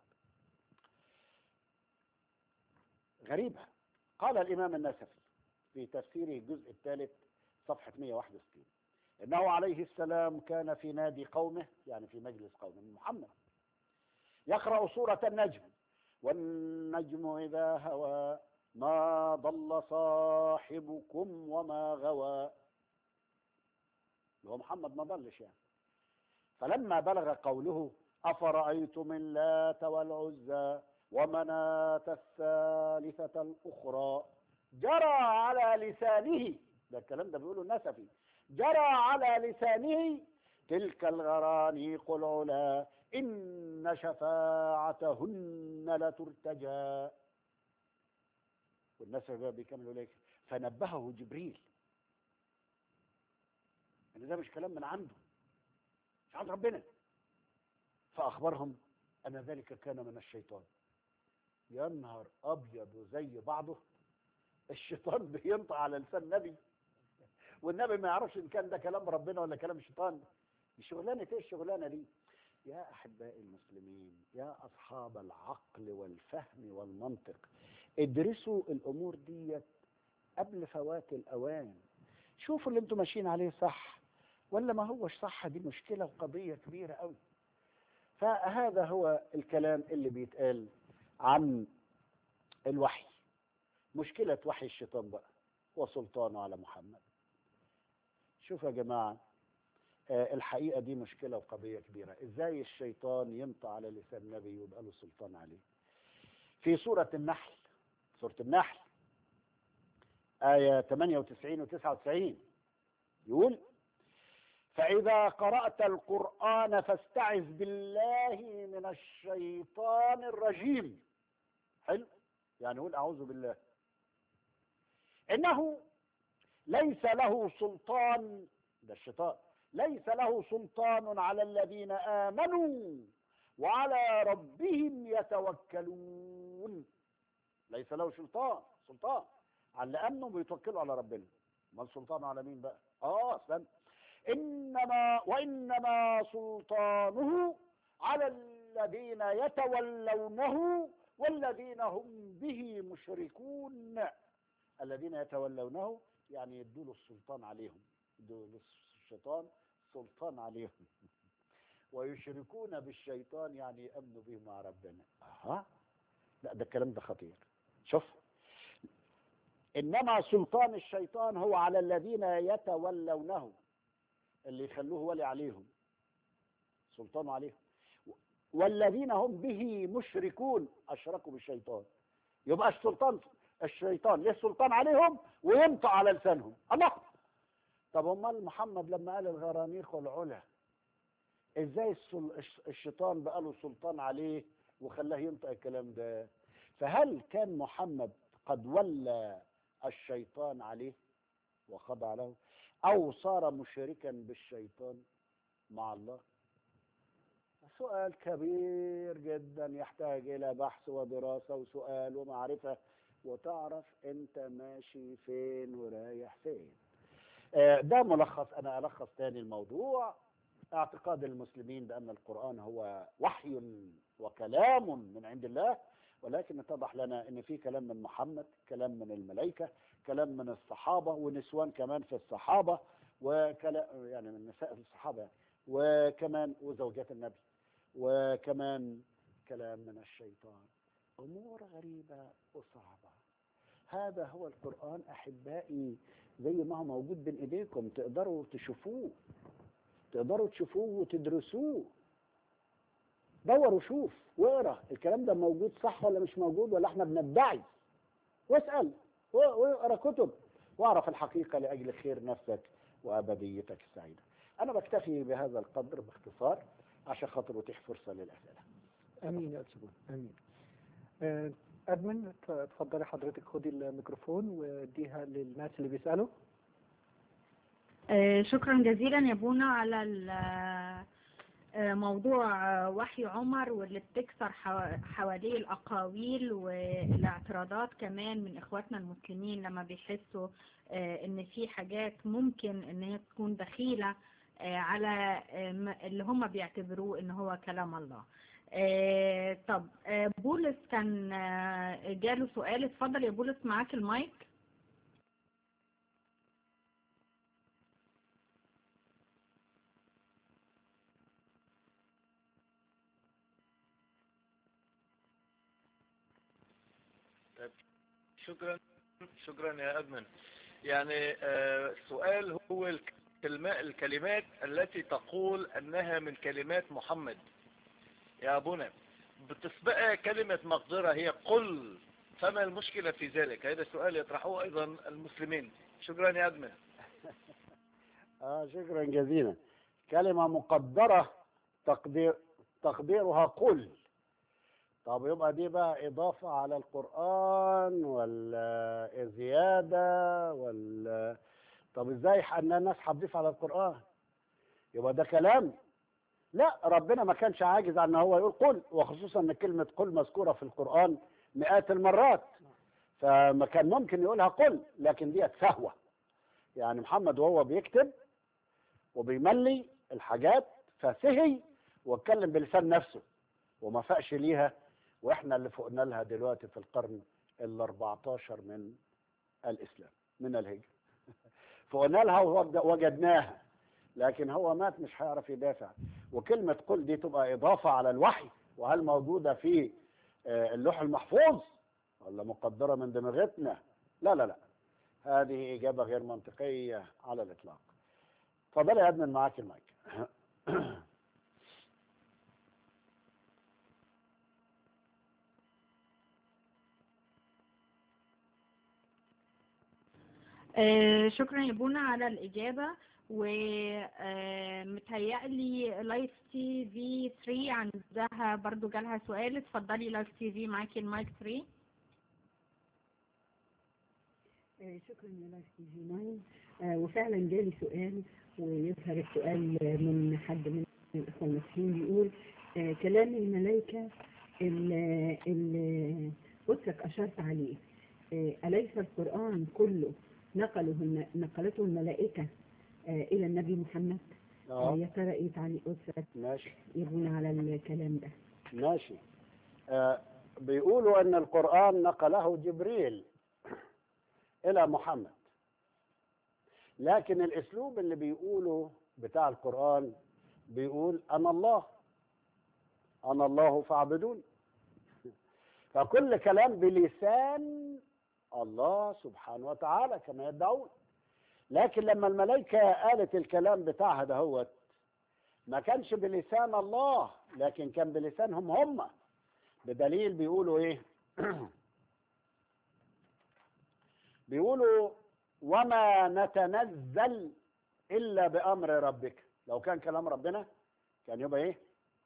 غريبة قال الإمام النسفي في تفسيره الجزء الثالث صفحة 161 إنه عليه السلام كان في نادي قومه يعني في مجلس قومه محمد يقرأ سورة النجم والنجم إذا هوى ما ضل صاحبكم وما غوى هو محمد ما ضلش يعني فلما بلغ قوله أفرأيتم اللات والعزى ومناة الثالثة الأخرى جرى على لسانه ده الكلام ده بيقوله النسفي جرى على لسانه تلك الغرانيق العلا إن شفاعتهن لترتجى والنسفي بقى بيكمل لك فنبهه جبريل ان ده مش كلام من عنده مش عند ربنا فأخبرهم أن ذلك كان من الشيطان يا نهار أبيض وزي بعضه الشيطان بينطق على لسان نبي والنبي ما يعرفش إن كان ده كلام ربنا ولا كلام الشيطان شغلانة إيه الشغلانة دي يا أحبائي المسلمين يا أصحاب العقل والفهم والمنطق ادرسوا الأمور دي قبل فوات الأوان شوفوا اللي انتم ماشيين عليه صح ولا ما هوش صح دي مشكلة وقضية كبيرة قوي فهذا هو الكلام اللي بيتقال عن الوحي مشكلة وحي الشيطان بقى وسلطانه على محمد شوفوا يا جماعة آه الحقيقة دي مشكلة وقضية كبيرة ازاي الشيطان ينطق على لسان النبي ويبقى له سلطان عليه في سورة النحل سورة النحل آية 98 و 99 يقول فإذا قرأت القرآن فاستعذ بالله من الشيطان الرجيم حلو يعني يقول أعوذ بالله إنه ليس له سلطان ده الشيطان ليس له سلطان على الذين آمنوا وعلى ربهم يتوكلون ليس له سلطان سلطان على اللي امنوا بيتوكلوا على ربنا ما السلطان على مين بقى اه استنى انما وانما سلطانه على الذين يتولونه والذين هم به مشركون الذين يتولونه يعني يدوا له السلطان عليهم يدوا للشيطان سلطان عليهم ويشركون بالشيطان يعني يأمنوا به مع ربنا أها لا ده الكلام ده خطير شوف إنما سلطان الشيطان هو على الذين يتولونه اللي يخلوه ولي عليهم سلطانه عليهم والذين هم به مشركون أشركوا بالشيطان يبقى السلطان الشيطان ليه سلطان عليهم وينطق على لسانهم الله طب امال محمد لما قال الغرانيق والعلا ازاي السل... الشيطان بقى له سلطان عليه وخلاه ينطق الكلام ده فهل كان محمد قد ولى الشيطان عليه وخضع له او صار مشركا بالشيطان مع الله سؤال كبير جدا يحتاج الى بحث ودراسه وسؤال ومعرفه وتعرف انت ماشي فين ورايح فين ده ملخص انا الخص تاني الموضوع اعتقاد المسلمين بان القران هو وحي وكلام من عند الله ولكن اتضح لنا ان في كلام من محمد كلام من الملائكه كلام من الصحابه ونسوان كمان في الصحابه وكلام يعني من نساء الصحابه وكمان وزوجات النبي وكمان كلام من الشيطان أمور غريبة وصعبة هذا هو القرآن أحبائي زي ما هو موجود بين إيديكم تقدروا تشوفوه تقدروا تشوفوه وتدرسوه دور وشوف واقرا الكلام ده موجود صح ولا مش موجود ولا احنا بندعي واسال و- واقرا كتب واعرف الحقيقه لاجل خير نفسك وابديتك السعيده. انا بكتفي بهذا القدر باختصار عشان خاطر اتيح فرصه للاسئله. امين يا أستاذ امين آه، ادمن ت- اتفضلي حضرتك خدي الميكروفون واديها للناس اللي بيسالوا آه، شكرا جزيلا يا بونا على ال- آه، موضوع آه، وحي عمر واللي بتكسر حوا- حواليه الأقاويل والاعتراضات كمان من إخواتنا المسلمين لما بيحسوا آه، إن في حاجات ممكن إن هي تكون دخيلة آه، على آه، م- اللي هم بيعتبروه إن هو كلام الله آه، طب آه، بولس كان آه، جاله سؤال اتفضل يا بولس معاك المايك شكرا شكرا يا أدمن يعني آه، السؤال هو الكلمات, الكلمات التي تقول أنها من كلمات محمد يا أبونا بتسبقها كلمة مقدرة هي قل فما المشكلة في ذلك هذا السؤال يطرحه أيضا المسلمين شكرا يا أدمن اه شكرا جزيلا. كلمه مقدره تقدير تقديرها قل. طب يبقى دي بقى اضافه على القران ولا زياده ولا طب ازاي ان الناس هتضيف على القران؟ يبقى ده كلام لا ربنا ما كانش عاجز عن ان هو يقول قل وخصوصا ان كلمه قل مذكوره في القران مئات المرات فما كان ممكن يقولها قل لكن ديت سهوه يعني محمد وهو بيكتب وبيملي الحاجات فسهي واتكلم بلسان نفسه وما فاقش ليها واحنا اللي فوقنا لها دلوقتي في القرن ال 14 من الاسلام من الهجره فقلنا لها ووجد- وجدناها لكن هو مات مش هيعرف يدافع وكلمة قل دي تبقى إضافة على الوحي وهل موجودة في آه، اللوح المحفوظ ولا مقدرة من دماغتنا لا لا لا هذه إجابة غير منطقية على الإطلاق اتفضلي يا أدمن معاك المايك آه، شكرا يا بونا على الإجابة ومتهيألي لايف تي في 3 عندها برضو جالها سؤال اتفضلي لايف تي في معاكي المايك 3 آه، شكرا يا لايف تي في 9 آه، وفعلا جالي سؤال ويظهر السؤال من حد من الاخوه المسيحيين بيقول آه، كلام الملائكه اللي اللي قدسك اشرت عليه آه، اليس القران كله نقله الم- نقلته الملائكه آه، الى النبي محمد آه، اه يا ترى ايه تعليق قدسك ماشي يبون على الكلام ده ماشي آه بيقولوا ان القرآن نقله جبريل الى محمد لكن الاسلوب اللي بيقوله بتاع القرآن بيقول انا الله انا الله فاعبدون فكل كلام بلسان الله سبحانه وتعالى كما يدعون لكن لما الملائكة قالت الكلام بتاعها دهوت ما كانش بلسان الله لكن كان بلسانهم هم بدليل بيقولوا ايه بيقولوا وما نتنزل الا بامر ربك لو كان كلام ربنا كان يبقى ايه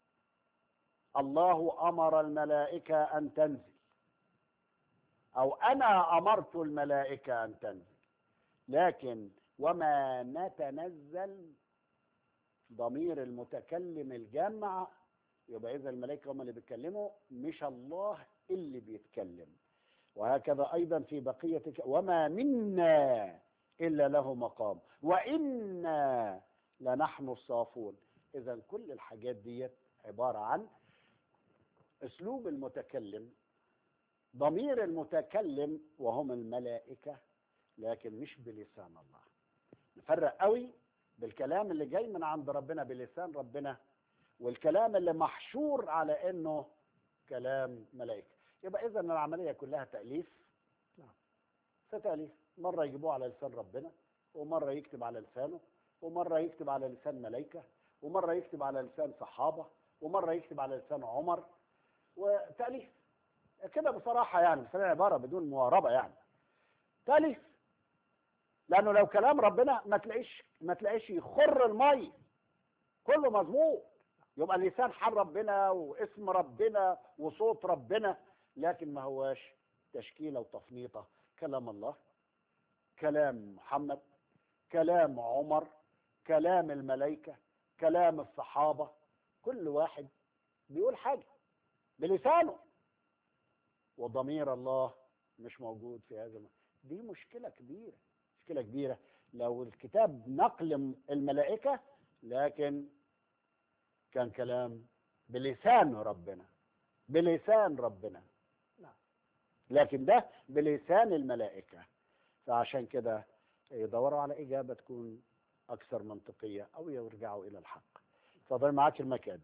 الله امر الملائكه ان تنزل او انا امرت الملائكه ان تنزل لكن وما نتنزل ضمير المتكلم الجمع يبقى اذا الملائكه هم اللي بيتكلموا مش الله اللي بيتكلم وهكذا ايضا في بقيه الك- وما منا الا له مقام وانا لنحن الصافون اذا كل الحاجات ديت عباره عن اسلوب المتكلم ضمير المتكلم وهم الملائكه لكن مش بلسان الله نفرق قوي بالكلام اللي جاي من عند ربنا بلسان ربنا والكلام اللي محشور على انه كلام ملائكه يبقى اذا العمليه كلها تاليف نعم. في تاليف مره يجيبوه على لسان ربنا ومره يكتب على لسانه ومره يكتب على لسان ملائكه ومره يكتب على لسان صحابه ومره يكتب على لسان عمر وتاليف كده بصراحه يعني بس عباره بدون مواربه يعني تاليف لانه لو كلام ربنا ما تلاقيش ما تلاقيش يخر المي كله مظبوط يبقى لسان حال ربنا واسم ربنا وصوت ربنا لكن ما هواش تشكيله وتفنيطه كلام الله كلام محمد كلام عمر كلام الملائكه كلام الصحابه كل واحد بيقول حاجه بلسانه وضمير الله مش موجود في هذا الم- دي مشكله كبيره مشكله كبيره لو الكتاب نقل الملائكه لكن كان كلام بلسان ربنا بلسان ربنا نعم. لكن ده بلسان الملائكه فعشان كده يدوروا على اجابه تكون اكثر منطقيه او يرجعوا الى الحق اتفضل معاك المكان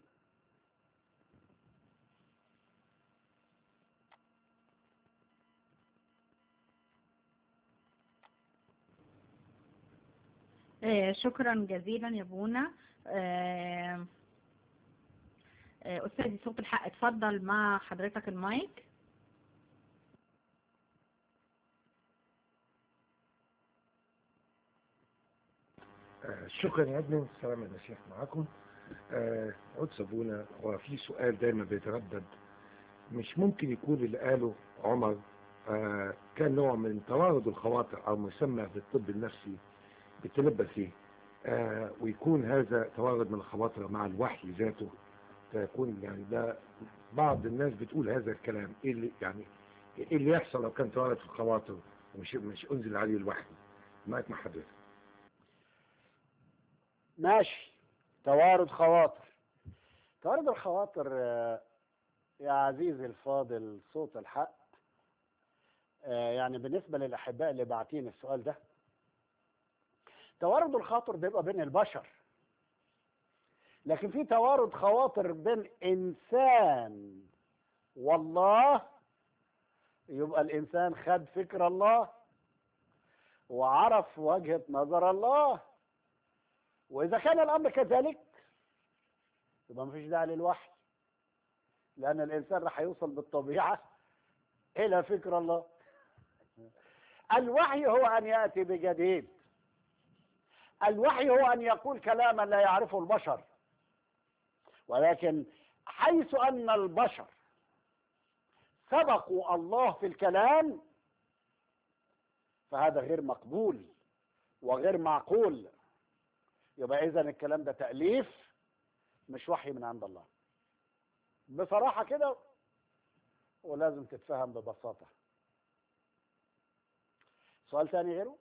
آه، شكرا جزيلا يا بونا آه، آه، أستاذي صوت الحق اتفضل مع حضرتك المايك آه، شكرا يا ابني السلام المسيح معكم آه، عود سابونا هو في سؤال دايما بيتردد مش ممكن يكون اللي قاله عمر آه، كان نوع من توارد الخواطر او مسمى في الطب النفسي بالتلبسي آه، ويكون هذا توارد من الخواطر مع الوحي ذاته فيكون يعني ده بعض الناس بتقول هذا الكلام ايه اللي يعني ايه اللي يحصل لو كان توارد في الخواطر ومش مش انزل عليه الوحي معاك مع حضرتك ماشي توارد خواطر توارد الخواطر آه، يا عزيزي الفاضل صوت الحق آه، يعني بالنسبة للأحباء اللي باعتين السؤال ده توارد الخاطر بيبقى بين البشر لكن في توارد خواطر بين إنسان والله يبقى الإنسان خد فكر الله وعرف وجهة نظر الله وإذا كان الأمر كذلك يبقى مفيش داعي للوحي لأن الإنسان راح يوصل بالطبيعة إلى فكر الله الوحي هو أن يأتي بجديد الوحي هو أن يقول كلاما لا يعرفه البشر ولكن حيث أن البشر سبقوا الله في الكلام فهذا غير مقبول وغير معقول يبقى اذا الكلام ده تأليف مش وحي من عند الله بصراحة كده ولازم تتفهم ببساطة سؤال ثاني غيره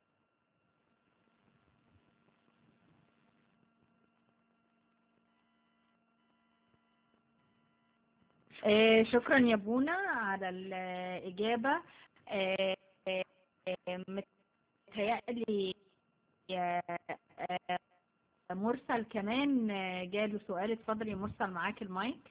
آه، شكرا يا بونا على الإجابة آه، آه، متهيألي آه، آه، مرسل كمان آه، جاله سؤال اتفضل يا مرسل معاك المايك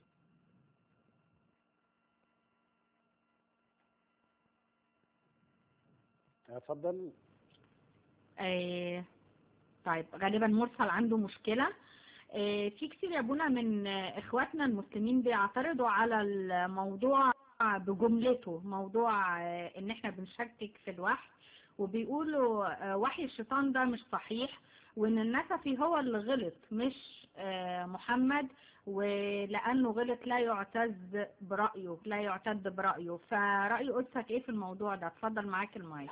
اتفضل آه، طيب غالبا مرسل عنده مشكلة آه، في كتير يا ابونا من آه، اخواتنا المسلمين بيعترضوا على الموضوع بجملته موضوع آه، ان احنا بنشكك في الوحي وبيقولوا آه، وحي الشيطان ده مش صحيح وان النسفي هو اللي غلط مش آه، محمد ولانه غلط لا يعتز برأيه لا يعتد برأيه فرأي قدسك ايه في الموضوع ده اتفضل معاك المايك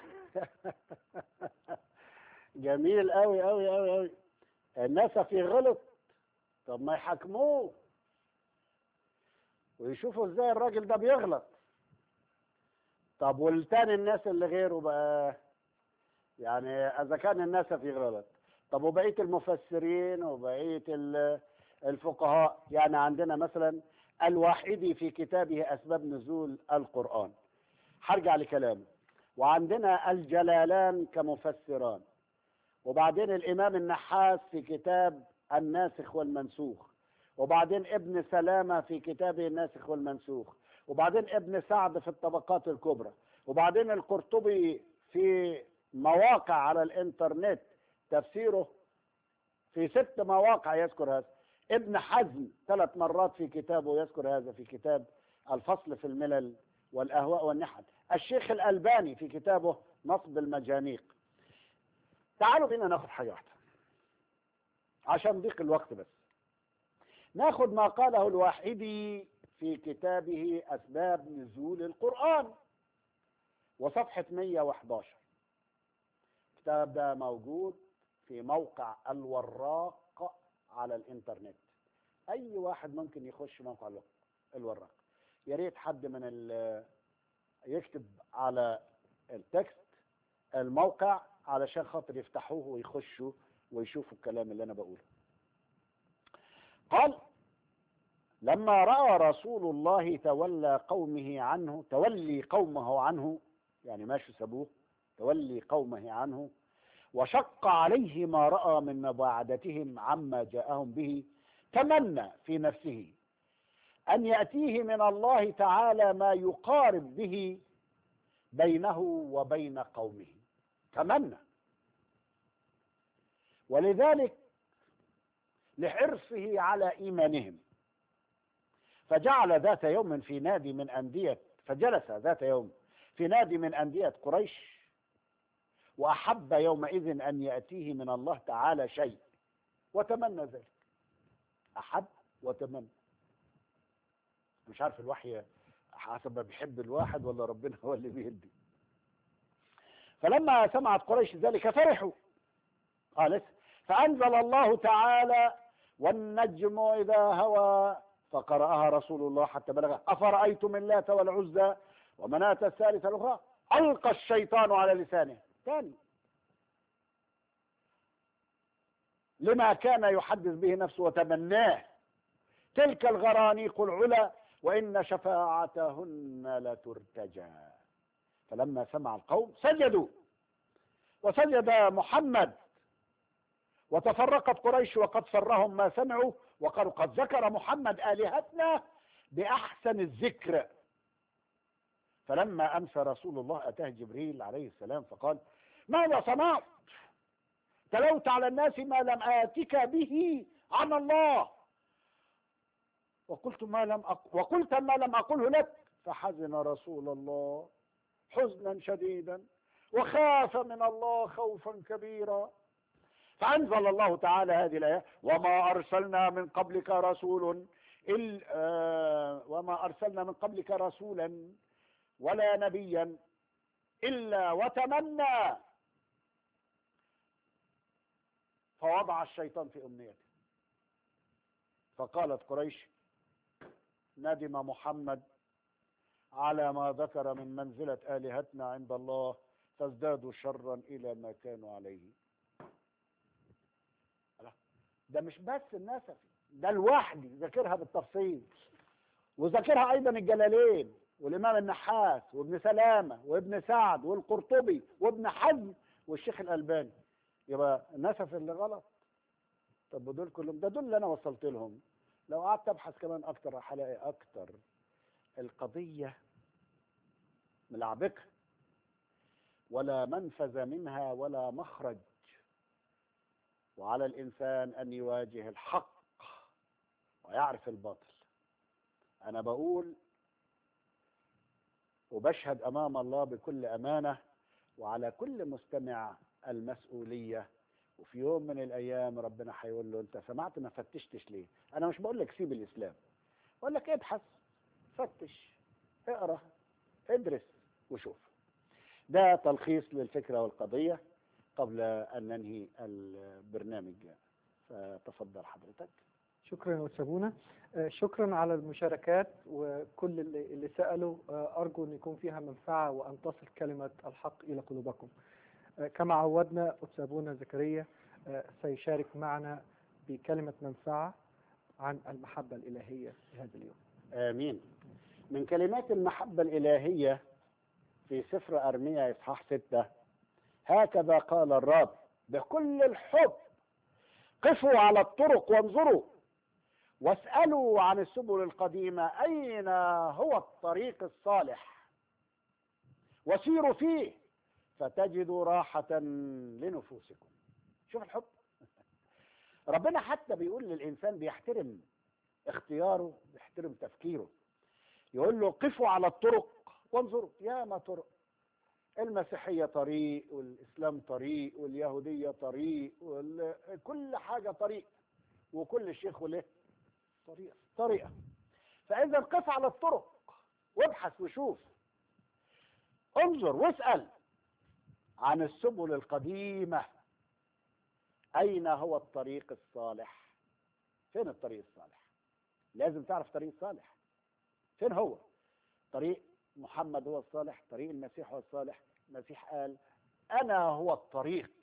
جميل قوي قوي قوي قوي الناس في غلط طب ما يحاكموه ويشوفوا ازاي الراجل ده بيغلط طب والتاني الناس اللي غيره بقى يعني اذا كان الناس في غلط طب وبقيه المفسرين وبقيه ال- الفقهاء يعني عندنا مثلا الواحدي في كتابه اسباب نزول القران هرجع لكلامه وعندنا الجلالان كمفسران وبعدين الإمام النحاس في كتاب الناسخ والمنسوخ وبعدين ابن سلامة في كتابه الناسخ والمنسوخ وبعدين ابن سعد في الطبقات الكبرى وبعدين القرطبي في مواقع على الانترنت تفسيره في ست مواقع يذكر هذا ابن حزم ثلاث مرات في كتابه يذكر هذا في كتاب الفصل في الملل والأهواء والنحل الشيخ الألباني في كتابه نصب المجانيق تعالوا بينا ناخد حاجة واحدة عشان ضيق الوقت بس ناخد ما قاله الواحدي في كتابه أسباب نزول القرآن وصفحة 111 الكتاب ده موجود في موقع الوراق على الانترنت اي واحد ممكن يخش موقع الو- الوراق يا ريت حد من ال- يكتب على التكست الموقع علشان خاطر يفتحوه ويخشوا ويشوفوا الكلام اللي انا بقوله قال لما راى رسول الله تولى قومه عنه تولي قومه عنه يعني ماشوا سابوه تولي قومه عنه وشق عليه ما راى من مباعدتهم عما جاءهم به تمنى في نفسه ان ياتيه من الله تعالى ما يقارب به بينه وبين قومه تمنى ولذلك لحرصه على ايمانهم فجعل ذات يوم في نادي من انديه فجلس ذات يوم في نادي من انديه قريش واحب يومئذ ان ياتيه من الله تعالى شيء وتمنى ذلك احب وتمنى مش عارف الوحي حسب ما بيحب الواحد ولا ربنا هو اللي بيهدي فلما سمعت قريش ذلك فرحوا قالت فانزل الله تعالى والنجم اذا هوى فقرأها رسول الله حتى بلغ أفرأيتم اللات والعزى ومناة الثالثة الأخرى ألقى الشيطان على لسانه ثاني لما كان يحدث به نفسه وتمناه تلك الغرانيق العلا وإن شفاعتهن لترتجى فلما سمع القوم سجدوا وسجد محمد وتفرقت قريش وقد سرهم ما سمعوا وقالوا قد ذكر محمد آلهتنا بأحسن الذكر فلما أمسى رسول الله أتاه جبريل عليه السلام فقال ماذا صنعت تلوت على الناس ما لم آتك به عن الله وقلت ما لم أق... وقلت ما لم أقله لك فحزن رسول الله حزنا شديدا وخاف من الله خوفا كبيرا فأنزل الله تعالى هذه الآية وما أرسلنا من قبلك رسول إل آه وما أرسلنا من قبلك رسولا ولا نبيا إلا وتمنى فوضع الشيطان في أمنيته فقالت قريش ندم محمد على ما ذكر من منزلة آلهتنا عند الله فازدادوا شرا إلى ما كانوا عليه ده مش بس النسفي ده الوحدي ذاكرها بالتفصيل وذاكرها ايضا الجلالين والامام النحاس وابن سلامه وابن سعد والقرطبي وابن حزم والشيخ الالباني يبقى النسف اللي غلط طب ودول كلهم ده دول اللي انا وصلت لهم لو قعدت ابحث كمان اكتر هلاقي اكتر القضيه ملعبكه ولا منفذ منها ولا مخرج وعلى الإنسان أن يواجه الحق ويعرف الباطل أنا بقول وبشهد أمام الله بكل أمانة وعلى كل مستمع المسؤولية وفي يوم من الأيام ربنا هيقول له أنت سمعت ما فتشتش ليه أنا مش بقول لك سيب الإسلام بقول لك ابحث فتش اقرأ ادرس وشوف ده تلخيص للفكرة والقضية قبل أن ننهي البرنامج فتفضل حضرتك شكرا يا أستاذ بونا آه، شكرا على المشاركات وكل اللي اللي سألوا آه، أرجو أن يكون فيها منفعة وأن تصل كلمة الحق إلى قلوبكم آه، كما عودنا أستاذ بونا زكريا آه، سيشارك معنا بكلمة منفعة عن المحبة الإلهية في هذا اليوم آمين من كلمات المحبة الإلهية في سفر أرميا إصحاح ستة هكذا قال الرب بكل الحب قفوا على الطرق وانظروا واسألوا عن السبل القديمة أين هو الطريق الصالح وسيروا فيه فتجدوا راحة لنفوسكم شوف الحب ربنا حتى بيقول للإنسان بيحترم اختياره بيحترم تفكيره يقول له قفوا على الطرق وانظروا يا ما طرق المسيحية طريق والإسلام طريق واليهودية طريق وكل حاجة طريق وكل شيخ له طريقة طريقة فإذا قف على الطرق وابحث وشوف انظر واسأل عن السبل القديمة أين هو الطريق الصالح فين الطريق الصالح لازم تعرف طريق الصالح فين هو طريق محمد هو الصالح طريق المسيح هو الصالح المسيح قال أنا هو الطريق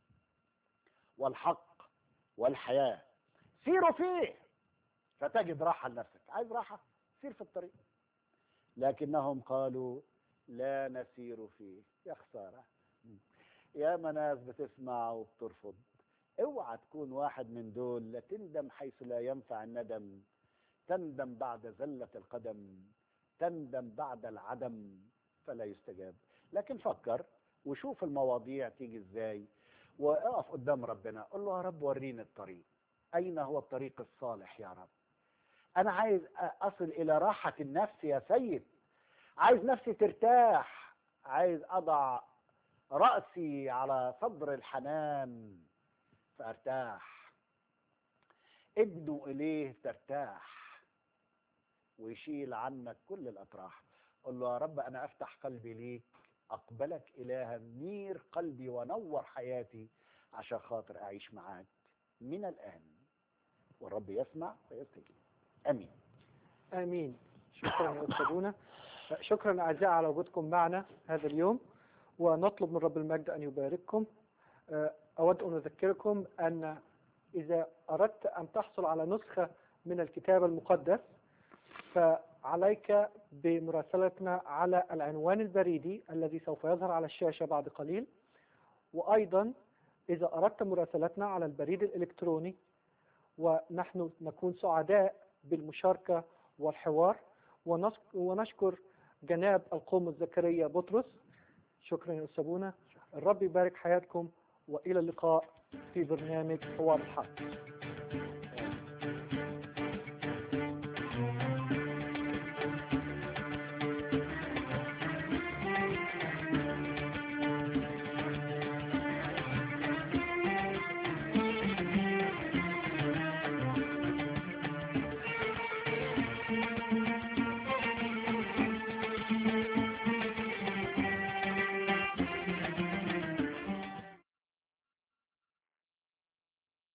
والحق والحياة سيروا فيه فتجد راحة لنفسك عايز راحة سير في الطريق لكنهم قالوا لا نسير فيه يا خسارة يا ناس بتسمع وبترفض اوعى تكون واحد من دول لا تندم حيث لا ينفع الندم تندم بعد زلة القدم تندم بعد العدم فلا يستجاب لكن فكر وشوف المواضيع تيجي ازاي واقف قدام ربنا قول له يا رب وريني الطريق اين هو الطريق الصالح يا رب انا عايز اصل الى راحة النفس يا سيد عايز نفسي ترتاح عايز اضع رأسي على صدر الحنان فارتاح ابنوا اليه ترتاح ويشيل عنك كل الاطراح قل له يا رب انا افتح قلبي ليك اقبلك الها نير قلبي ونور حياتي عشان خاطر اعيش معاك من الان والرب يسمع ويستجيب امين آمين شكرا يا أستاذ بونا شكرا أعزائي على وجودكم معنا هذا اليوم ونطلب من رب المجد أن يبارككم آه، أود أن أذكركم أن إذا أردت أن تحصل على نسخة من الكتاب المقدس فعليك بمراسلتنا على العنوان البريدي الذي سوف يظهر على الشاشة بعد قليل وأيضا إذا أردت مراسلتنا على البريد الإلكتروني ونحن نكون سعداء بالمشاركة والحوار ونس- ونشكر جناب القوم زكريا بطرس شكرا يا أستاذ الرب يبارك حياتكم وإلى اللقاء في برنامج حوار الحق